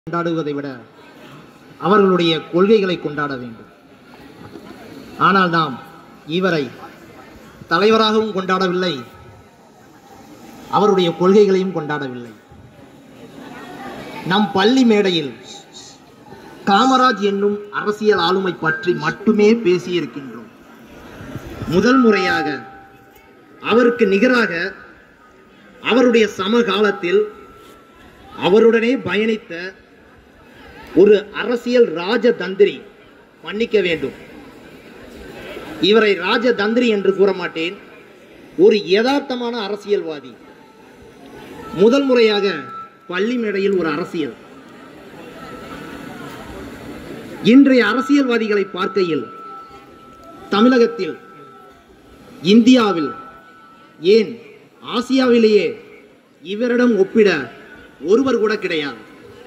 கொண்டாடுவதை விட அவர்களுடைய கொள்கைகளை கொண்டாட வேண்டும் ஆனால் நாம் இவரை தலைவராகவும் கொண்டாடவில்லை அவருடைய கொள்கைகளையும் கொண்டாடவில்லை நம் பள்ளி மேடையில் காமராஜ் என்னும் அரசியல் ஆளுமை பற்றி மட்டுமே பேசியிருக்கின்றோம் முதல் முறையாக அவருக்கு நிகராக அவருடைய சமகாலத்தில் அவருடனே பயணித்த ஒரு அரசியல் ராஜதந்திரி மன்னிக்க வேண்டும் இவரை ராஜதந்திரி என்று கூற மாட்டேன் ஒரு யதார்த்தமான அரசியல்வாதி முதல் முறையாக பள்ளி மேடையில் ஒரு அரசியல் இன்றைய அரசியல்வாதிகளை பார்க்கையில் தமிழகத்தில் இந்தியாவில் ஏன் ஆசியாவிலேயே இவரிடம் ஒப்பிட ஒருவர் கூட கிடையாது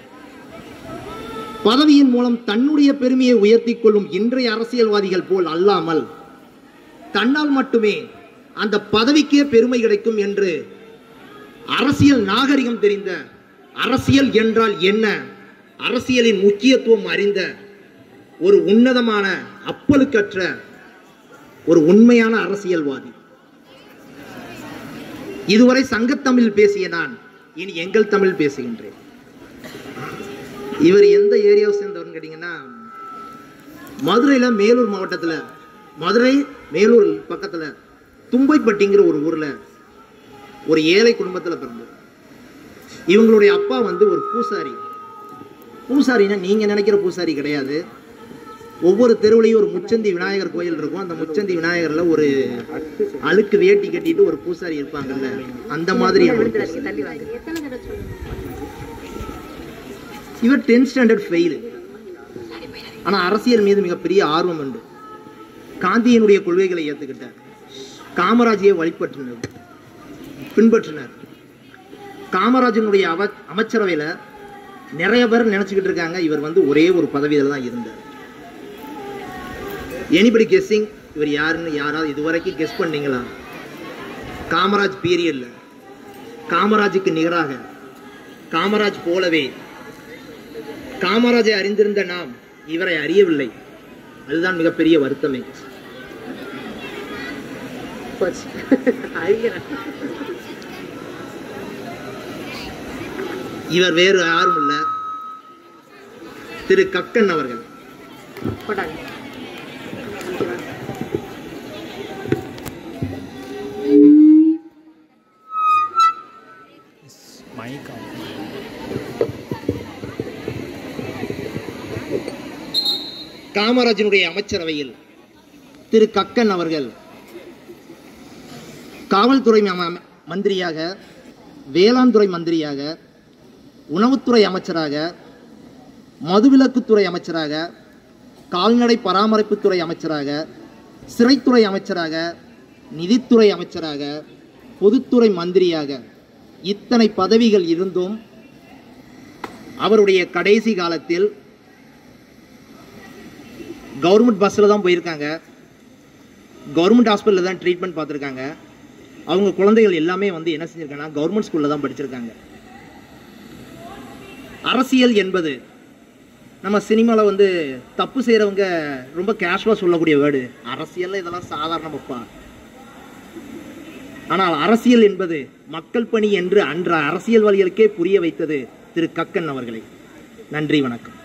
பதவியின் மூலம் தன்னுடைய பெருமையை உயர்த்திக் கொள்ளும் இன்றைய அரசியல்வாதிகள் போல் அல்லாமல் தன்னால் மட்டுமே அந்த பதவிக்கே பெருமை கிடைக்கும் என்று அரசியல் நாகரிகம் தெரிந்த அரசியல் என்றால் என்ன அரசியலின் முக்கியத்துவம் அறிந்த ஒரு உன்னதமான அப்பலுக்கற்ற ஒரு உண்மையான அரசியல்வாதி இதுவரை சங்கத்தமிழ் பேசிய நான் இனி எங்கள் தமிழ் பேசுகின்றேன் இவர் எந்த ஏரியாவை சேர்ந்தவர்னு கேட்டிங்கன்னா மதுரையில் மேலூர் மாவட்டத்தில் மதுரை மேலூர் பக்கத்தில் தும்பைப்பட்டிங்கிற ஒரு ஊரில் ஒரு ஏழை குடும்பத்தில் பிறந்தார் இவங்களுடைய அப்பா வந்து ஒரு பூசாரி பூசாரின்னா நீங்கள் நினைக்கிற பூசாரி கிடையாது ஒவ்வொரு தெருவுலையும் ஒரு முச்சந்தி விநாயகர் கோயில் இருக்கும் அந்த முச்சந்தி விநாயகரில் ஒரு அழுக்கு வேட்டி கட்டிட்டு ஒரு பூசாரி இருப்பாங்கல்ல அந்த மாதிரியான ஒரு பூசாரி. இவர் டென்த் ஸ்டாண்டர்ட் ஃபெயிலு ஆனால் அரசியல் மீது மிகப்பெரிய ஆர்வம் உண்டு காந்தியினுடைய கொள்கைகளை ஏற்றுக்கிட்டார் காமராஜையை வழிபற்றினர் பின்பற்றினார் காமராஜனுடைய அவ அமைச்சரவையில் நிறைய பேர் நினச்சிக்கிட்டு இருக்காங்க இவர் வந்து ஒரே ஒரு பதவியில் தான் இருந்தார் எனிபடி கெஸ்ஸிங் இவர் யாருன்னு யாராவது இதுவரைக்கும் கெஸ் பண்ணீங்களா காமராஜ் பீரியட்ல காமராஜுக்கு நிகராக காமராஜ் போலவே காமராஜை அறிந்திருந்த நாம் இவரை அறியவில்லை அதுதான் மிகப்பெரிய வருத்தமே போச்சு அறிகிறேன் இவர் வேறு யாரும் இல்ல திரு கக்கன் அவர்கள் போட்டாங்க mic on. காமராஜனுடைய அமைச்சரவையில் திரு கக்கன் அவர்கள் காவல்துறை ம- மந்திரியாக வேளாண் துறை மந்திரியாக உணவுத்துறை அமைச்சராக மதுவிலக்குத்துறை அமைச்சராக கால்நடை பராமரிப்புத்துறை அமைச்சராக சிறைத்துறை அமைச்சராக நிதித்துறை அமைச்சராக பொதுத்துறை மந்திரியாக இத்தனை பதவிகள் இருந்தும் அவருடைய கடைசி காலத்தில் கவர்மெண்ட் பஸ்ஸில் தான் போயிருக்காங்க கவர்மெண்ட் ஹாஸ்பிட்டலில் தான் ட்ரீட்மெண்ட் பார்த்துருக்காங்க அவங்க குழந்தைகள் எல்லாமே வந்து என்ன செஞ்சுருக்காங்கன்னா கவர்மெண்ட் ஸ்கூலில் தான் படிச்சிருக்காங்க அரசியல் என்பது நம்ம சினிமாவில் வந்து தப்பு செய்கிறவங்க ரொம்ப கேஷுவலாக சொல்லக்கூடிய வேர்டு அரசியலில் இதெல்லாம் சாதாரணமப்பா ஆனால் அரசியல் என்பது மக்கள் பணி என்று அன்ற அரசியல்வாதிகளுக்கே புரிய வைத்தது திரு கக்கன் அவர்களை நன்றி வணக்கம்